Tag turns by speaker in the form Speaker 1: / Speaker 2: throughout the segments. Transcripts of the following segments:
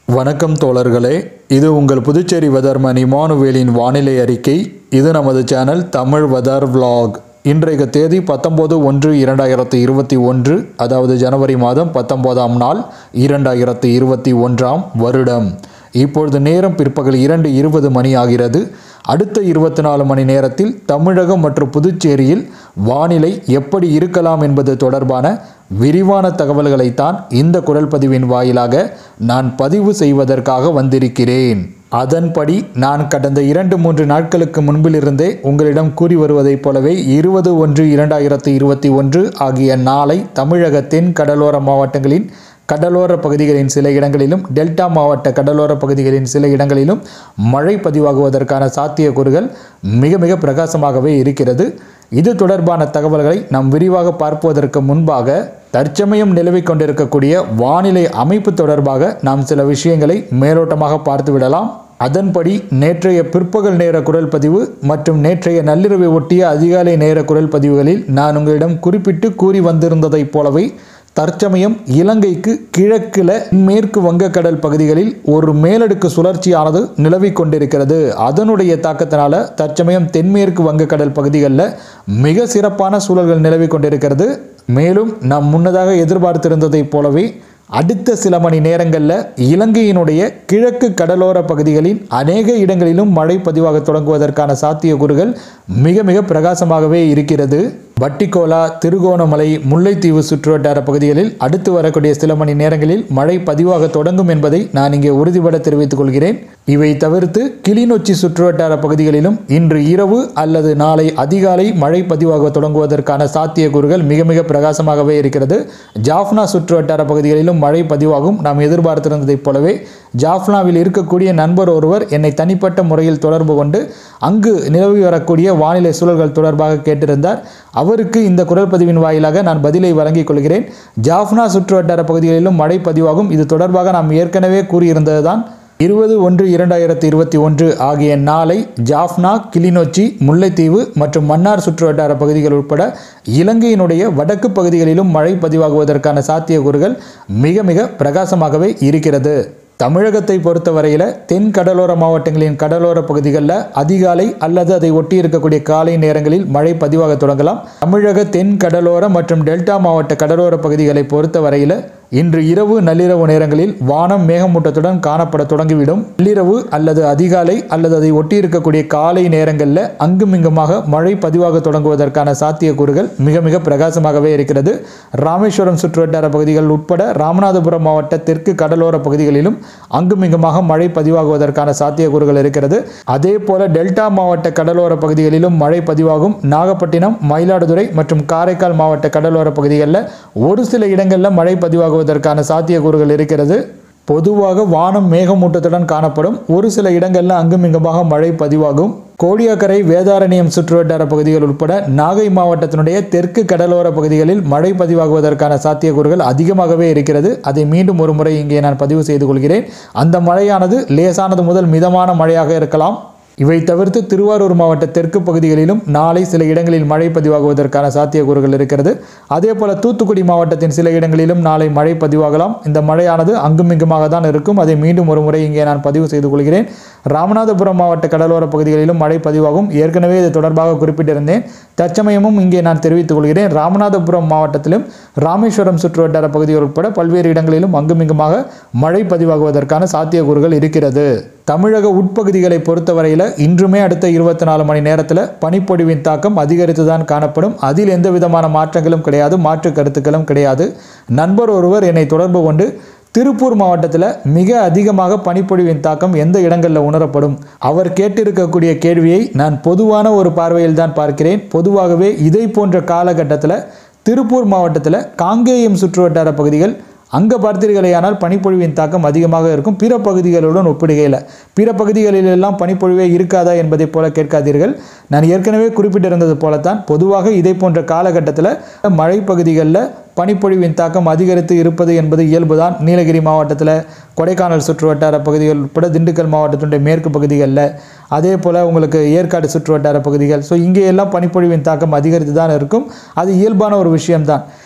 Speaker 1: வணக்கம் தோழர்களே இது உங்கள் புதுச்சேரி வெதர்மன் இமானுவேலின் வானிலை அறிக்கை இது நமது சேனல் தமிழ் வெதர் vlog இன்றைய தேதி பத்தொம்போது ஒன்று இரண்டாயிரத்து இருபத்தி ஒன்று அதாவது ஜனவரி மாதம் பத்தொம்போதாம் நாள் இரண்டாயிரத்து இருபத்தி ஒன்றாம் வருடம் இப்பொழுது நேரம் பிற்பகல் இரண்டு இருபது மணி ஆகிறது அடுத்த இருபத்தி நாலு மணி நேரத்தில் தமிழகம் மற்றும் புதுச்சேரியில் வானிலை எப்படி இருக்கலாம் என்பது தொடர்பான விரிவான தகவல்களைத்தான் இந்த குரல் பதிவின் வாயிலாக நான் பதிவு செய்வதற்காக வந்திருக்கிறேன் அதன்படி நான் கடந்த இரண்டு மூன்று நாட்களுக்கு முன்பிலிருந்தே உங்களிடம் கூறி வருவதைப் போலவே இருபது ஒன்று இரண்டாயிரத்து இருபத்தி ஒன்று ஆகிய நாளை தமிழக தென் கடலோர மாவட்டங்களின் கடலோர பகுதிகளின் சில இடங்களிலும் டெல்டா மாவட்ட கடலோர பகுதிகளின் சில இடங்களிலும் மழை பதிவாகுவதற்கான சாத்தியக்கூறுகள் மிக மிக பிரகாசமாகவே இருக்கிறது இது தொடர்பான தகவல்களை நாம் விரிவாக பார்ப்பதற்கு முன்பாக தற்சமயம் நிலவிக் கொண்டிருக்கக்கூடிய வானிலை அமைப்பு தொடர்பாக நாம் சில விஷயங்களை மேலோட்டமாக பார்த்துவிடலாம் அதன்படி நேற்றைய பிற்பகல் நேர குரல் பதிவு மற்றும் நேற்றைய நள்ளிரவை ஒட்டிய அதிகாலை நேர குரல் பதிவுகளில் நான் உங்களிடம் குறிப்பிட்டு கூறி வந்திருந்ததைப் போலவே தற்சமயம் இலங்கைக்கு கிழக்கில் மேற்கு வங்கக்கடல் பகுதிகளில் ஒரு மேலடுக்கு சுழற்சியானது நிலவிக் கொண்டிருக்கிறது அதனுடைய தாக்கத்தினால தற்சமயம் தென்மேற்கு வங்கக்கடல் பகுதிகளில் மிக சிறப்பான சூழல்கள் நிலவிக் கொண்டிருக்கிறது மேலும் நாம் முன்னதாக எதிர்பார்த்திருந்ததைப் போலவே அடுத்த சில மணி நேரங்களில் இலங்கையினுடைய கிழக்கு கடலோர பகுதிகளின் அநேக இடங்களிலும் மழை பதிவாக தொடங்குவதற்கான சாத்தியக்கூறுகள் மிக மிக பிரகாசமாகவே இருக்கிறது வட்டிக்கோலா திருகோணமலை முல்லைத்தீவு சுற்றுவட்டார பகுதிகளில் அடுத்து வரக்கூடிய சில மணி நேரங்களில் மழை பதிவாக தொடங்கும் என்பதை நான் இங்கே உறுதிபட தெரிவித்துக் கொள்கிறேன் இவை தவிர்த்து கிளிநொச்சி சுற்றுவட்டார பகுதிகளிலும் இன்று இரவு அல்லது நாளை அதிகாலை மழை பதிவாக தொடங்குவதற்கான சாத்தியக்கூறுகள் மிக மிக பிரகாசமாகவே இருக்கிறது ஜாஃப்னா சுற்றுவட்டார பகுதிகளிலும் மழை பதிவாகும் நாம் எதிர்பார்த்திருந்ததைப் போலவே ஜாஃப்னாவில் இருக்கக்கூடிய நண்பர் ஒருவர் என்னை தனிப்பட்ட முறையில் தொடர்பு கொண்டு அங்கு நிலவி வரக்கூடிய வானிலை சூழல்கள் தொடர்பாக கேட்டிருந்தார் அவருக்கு இந்த குரல் பதிவின் வாயிலாக நான் பதிலை வழங்கிக் கொள்கிறேன் ஜாஃப்னா சுற்றுவட்டார பகுதிகளிலும் மழை பதிவாகும் இது தொடர்பாக நாம் ஏற்கனவே கூறியிருந்ததுதான் இருபது ஒன்று இரண்டாயிரத்தி இருபத்தி ஒன்று ஆகிய நாளை ஜாஃப்னா கிளிநொச்சி முல்லைத்தீவு மற்றும் மன்னார் சுற்றுவட்டார பகுதிகள் உட்பட இலங்கையினுடைய வடக்கு பகுதிகளிலும் மழை பதிவாகுவதற்கான சாத்தியக்கூறுகள் மிக மிக பிரகாசமாகவே இருக்கிறது தமிழகத்தை பொறுத்தவரையில் தென் கடலோர மாவட்டங்களின் கடலோர பகுதிகளில் அதிகாலை அல்லது அதை ஒட்டி இருக்கக்கூடிய காலை நேரங்களில் மழை பதிவாக தொடங்கலாம் தமிழக தென் கடலோர மற்றும் டெல்டா மாவட்ட கடலோர பகுதிகளை பொறுத்தவரையில் இன்று இரவு நள்ளிரவு நேரங்களில் வானம் மேகமூட்டத்துடன் காணப்பட தொடங்கிவிடும் நள்ளிரவு அல்லது அதிகாலை அல்லது அதை ஒட்டி இருக்கக்கூடிய காலை நேரங்களில் அங்குமிங்குமாக மழை பதிவாக தொடங்குவதற்கான சாத்தியக்கூறுகள் மிக மிக பிரகாசமாகவே இருக்கிறது ராமேஸ்வரம் சுற்றுவட்டார பகுதிகள் உட்பட ராமநாதபுரம் மாவட்ட தெற்கு கடலோர பகுதிகளிலும் அங்குமிங்குமாக மழை பதிவாகுவதற்கான சாத்தியக்கூறுகள் இருக்கிறது அதே போல டெல்டா மாவட்ட கடலோர பகுதிகளிலும் மழை பதிவாகும் நாகப்பட்டினம் மயிலாடுதுறை மற்றும் காரைக்கால் மாவட்ட கடலோர பகுதிகளில் ஒரு சில இடங்களில் மழை பதிவாகுவதற்கான சாத்தியக்கூறுகள் இருக்கிறது பொதுவாக வானம் மேகமூட்டத்துடன் காணப்படும் ஒரு சில இடங்களில் அங்குமிங்குமாக மழை பதிவாகும் கோடியாக்கரை வேதாரண்யம் சுற்றுவட்டார பகுதிகள் உட்பட நாகை மாவட்டத்தினுடைய தெற்கு கடலோர பகுதிகளில் மழை பதிவாகுவதற்கான சாத்தியக்கூறுகள் அதிகமாகவே இருக்கிறது அதை மீண்டும் ஒரு முறை இங்கே நான் பதிவு செய்து கொள்கிறேன் அந்த மழையானது லேசானது முதல் மிதமான மழையாக இருக்கலாம் இவை தவிர்த்து திருவாரூர் மாவட்ட தெற்கு பகுதிகளிலும் நாளை சில இடங்களில் மழை பதிவாகுவதற்கான சாத்தியக்கூறுகள் இருக்கிறது அதே போல தூத்துக்குடி மாவட்டத்தின் சில இடங்களிலும் நாளை மழை பதிவாகலாம் இந்த மழையானது அங்குமிங்குமாக தான் இருக்கும் அதை மீண்டும் ஒரு முறை இங்கே நான் பதிவு செய்து கொள்கிறேன் ராமநாதபுரம் மாவட்ட கடலோர பகுதிகளிலும் மழை பதிவாகும் ஏற்கனவே இது தொடர்பாக குறிப்பிட்டிருந்தேன் தற்சமயமும் இங்கே நான் தெரிவித்துக் கொள்கிறேன் ராமநாதபுரம் மாவட்டத்திலும் ராமேஸ்வரம் சுற்றுவட்டார பகுதிகள் உட்பட பல்வேறு இடங்களிலும் அங்குமிங்குமாக மழை பதிவாகுவதற்கான சாத்தியக்கூறுகள் இருக்கிறது தமிழக உட்பகுதிகளை பொறுத்தவரையில் இன்றுமே அடுத்த இருபத்தி நாலு மணி நேரத்தில் பனிப்பொழிவின் தாக்கம் அதிகரித்து தான் காணப்படும் அதில் எந்த விதமான மாற்றங்களும் கிடையாது மாற்று கருத்துக்களும் கிடையாது நண்பர் ஒருவர் என்னை தொடர்பு கொண்டு திருப்பூர் மாவட்டத்தில் மிக அதிகமாக பனிப்பொழிவின் தாக்கம் எந்த இடங்களில் உணரப்படும் அவர் கேட்டிருக்கக்கூடிய கேள்வியை நான் பொதுவான ஒரு பார்வையில் தான் பார்க்கிறேன் பொதுவாகவே இதை போன்ற காலகட்டத்தில் திருப்பூர் மாவட்டத்தில் காங்கேயம் சுற்றுவட்டார பகுதிகள் அங்கே பார்த்தீர்களேயானால் பனிப்பொழிவின் தாக்கம் அதிகமாக இருக்கும் பிற பகுதிகளுடன் ஒப்பிடுகையில் பிற பகுதிகளிலெல்லாம் பனிப்பொழிவே இருக்காதா என்பதைப் போல கேட்காதீர்கள் நான் ஏற்கனவே குறிப்பிட்டிருந்தது போலத்தான் பொதுவாக இதை போன்ற காலகட்டத்தில் மழை பகுதிகளில் பனிப்பொழிவின் தாக்கம் அதிகரித்து இருப்பது என்பது இயல்புதான் நீலகிரி மாவட்டத்தில் கொடைக்கானல் சுற்றுவட்டார பகுதிகள் உட்பட திண்டுக்கல் மாவட்டத்தினுடைய மேற்கு பகுதிகளில் அதே போல் உங்களுக்கு ஏற்காடு சுற்றுவட்டார பகுதிகள் ஸோ இங்கே எல்லாம் பனிப்பொழிவின் தாக்கம் அதிகரித்து தான் இருக்கும் அது இயல்பான ஒரு விஷயம்தான்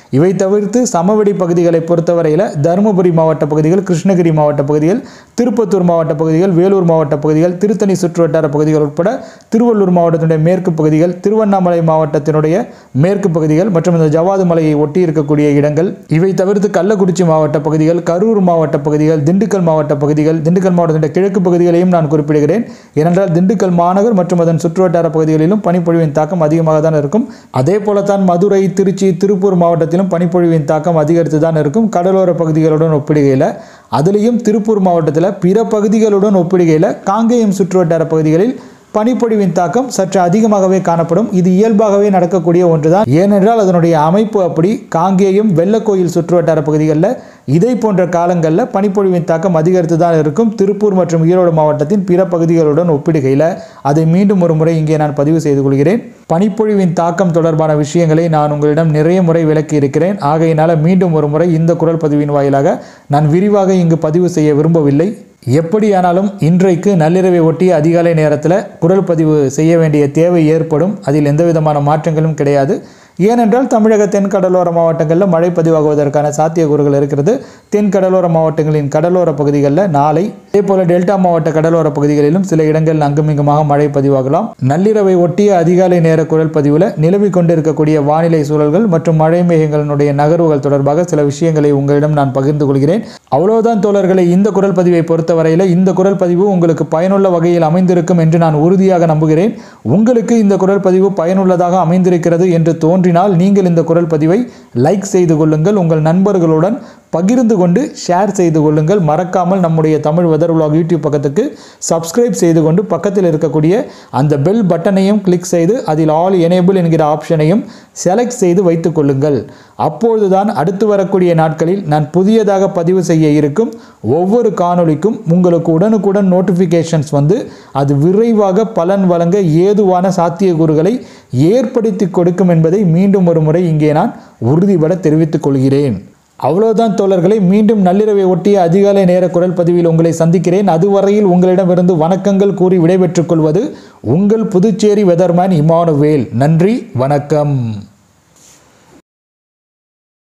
Speaker 1: இவை தவிர்த்து சமவெளி பகுதிகளை பொறுத்தவரையில் தருமபுரி மாவட்ட பகுதிகள் கிருஷ்ணகிரி மாவட்ட பகுதிகள் திருப்பத்தூர் மாவட்ட பகுதிகள் வேலூர் மாவட்ட பகுதிகள் திருத்தணி சுற்றுவட்டார பகுதிகள் உட்பட திருவள்ளூர் மாவட்டத்தினுடைய மேற்கு பகுதிகள் திருவண்ணாமலை மாவட்டத்தினுடைய மேற்கு பகுதிகள் மற்றும் இந்த ஜவாது மலையை ஒட்டி இருக்கக்கூடிய இடங்கள் இவை தவிர்த்து கள்ளக்குறிச்சி மாவட்ட பகுதிகள் கரூர் மாவட்ட பகுதிகள் திண்டுக்கல் மாவட்ட பகுதிகள் திண்டுக்கல் மாவட்டத்தினுடைய கிழக்கு பகுதிகளையும் நான் குறிப்பிடுகிறேன் ஏனென்றால் திண்டுக்கல் மாநகர் மற்றும் அதன் சுற்றுவட்டார பகுதிகளிலும் பனிப்பொழிவின் தாக்கம் அதிகமாக தான் இருக்கும் அதே போலத்தான் மதுரை திருச்சி திருப்பூர் மாவட்டத்திலும் பனிப்பொழிவின் தாக்கம் அதிகரித்து தான் இருக்கும் கடலோர பகுதிகளுடன் ஒப்பிடுகையில் அதுலேயும் திருப்பூர் மாவட்டத்தில் பிற பகுதிகளுடன் ஒப்பிடுகையில் காங்கேயம் சுற்றுவட்டார பகுதிகளில் பனிப்பொழிவின் தாக்கம் சற்று அதிகமாகவே காணப்படும் இது இயல்பாகவே நடக்கக்கூடிய ஒன்றுதான் ஏனென்றால் அதனுடைய அமைப்பு அப்படி காங்கேயம் வெள்ளக்கோயில் சுற்றுவட்டார பகுதிகளில் இதை போன்ற காலங்களில் பனிப்பொழிவின் தாக்கம் அதிகரித்து தான் இருக்கும் திருப்பூர் மற்றும் ஈரோடு மாவட்டத்தின் பிற பகுதிகளுடன் ஒப்பிடுகையில் அதை மீண்டும் ஒரு முறை இங்கே நான் பதிவு செய்து கொள்கிறேன் பனிப்பொழிவின் தாக்கம் தொடர்பான விஷயங்களை நான் உங்களிடம் நிறைய முறை விளக்கி இருக்கிறேன் ஆகையினால மீண்டும் ஒரு முறை இந்த குரல் பதிவின் வாயிலாக நான் விரிவாக இங்கு பதிவு செய்ய விரும்பவில்லை எப்படியானாலும் இன்றைக்கு நள்ளிரவை ஒட்டிய அதிகாலை நேரத்தில் குரல் பதிவு செய்ய வேண்டிய தேவை ஏற்படும் அதில் எந்த விதமான மாற்றங்களும் கிடையாது ஏனென்றால் தமிழக தென் கடலோர மாவட்டங்களில் மழை பதிவாகுவதற்கான சாத்தியக்கூறுகள் இருக்கிறது தென் கடலோர மாவட்டங்களின் கடலோர பகுதிகளில் நாளை அதே போல டெல்டா மாவட்ட கடலோர பகுதிகளிலும் சில இடங்கள் அங்குமிங்குமாக மழை பதிவாகலாம் நள்ளிரவை ஒட்டிய அதிகாலை நேர குரல் பதிவில் நிலவி கொண்டிருக்கக்கூடிய வானிலை சூழல்கள் மற்றும் மழை மேகங்களினுடைய நகர்வுகள் தொடர்பாக சில விஷயங்களை உங்களிடம் நான் பகிர்ந்து கொள்கிறேன் அவ்வளவுதான் தோழர்களை இந்த குரல் பதிவை பொறுத்தவரையில் இந்த குரல் பதிவு உங்களுக்கு பயனுள்ள வகையில் அமைந்திருக்கும் என்று நான் உறுதியாக நம்புகிறேன் உங்களுக்கு இந்த குரல் பதிவு பயனுள்ளதாக அமைந்திருக்கிறது என்று தோன்றினால் நீங்கள் இந்த குரல் பதிவை லைக் செய்து கொள்ளுங்கள் உங்கள் நண்பர்களுடன் பகிர்ந்து கொண்டு ஷேர் செய்து கொள்ளுங்கள் மறக்காமல் நம்முடைய தமிழ் வெதர் vlog யூடியூப் பக்கத்துக்கு சப்ஸ்கிரைப் செய்து கொண்டு பக்கத்தில் இருக்கக்கூடிய அந்த பெல் பட்டனையும் கிளிக் செய்து அதில் ஆல் எனேபிள் என்கிற ஆப்ஷனையும் செலக்ட் செய்து வைத்துக் கொள்ளுங்கள் அப்பொழுதுதான் அடுத்து வரக்கூடிய நாட்களில் நான் புதியதாக பதிவு செய்ய இருக்கும் ஒவ்வொரு காணொளிக்கும் உங்களுக்கு உடனுக்குடன் நோட்டிஃபிகேஷன்ஸ் வந்து அது விரைவாக பலன் வழங்க ஏதுவான சாத்தியக்கூறுகளை ஏற்படுத்தி கொடுக்கும் என்பதை மீண்டும் ஒரு முறை இங்கே நான் உறுதிபட தெரிவித்துக் கொள்கிறேன் அவ்வளோதான் தோழர்களை மீண்டும் நள்ளிரவை ஒட்டிய அதிகாலை நேர குரல் பதிவில் உங்களை சந்திக்கிறேன் அதுவரையில் உங்களிடமிருந்து வணக்கங்கள் கூறி விடைபெற்றுக் கொள்வது உங்கள் புதுச்சேரி வெதர்மேன் இமானுவேல் நன்றி வணக்கம்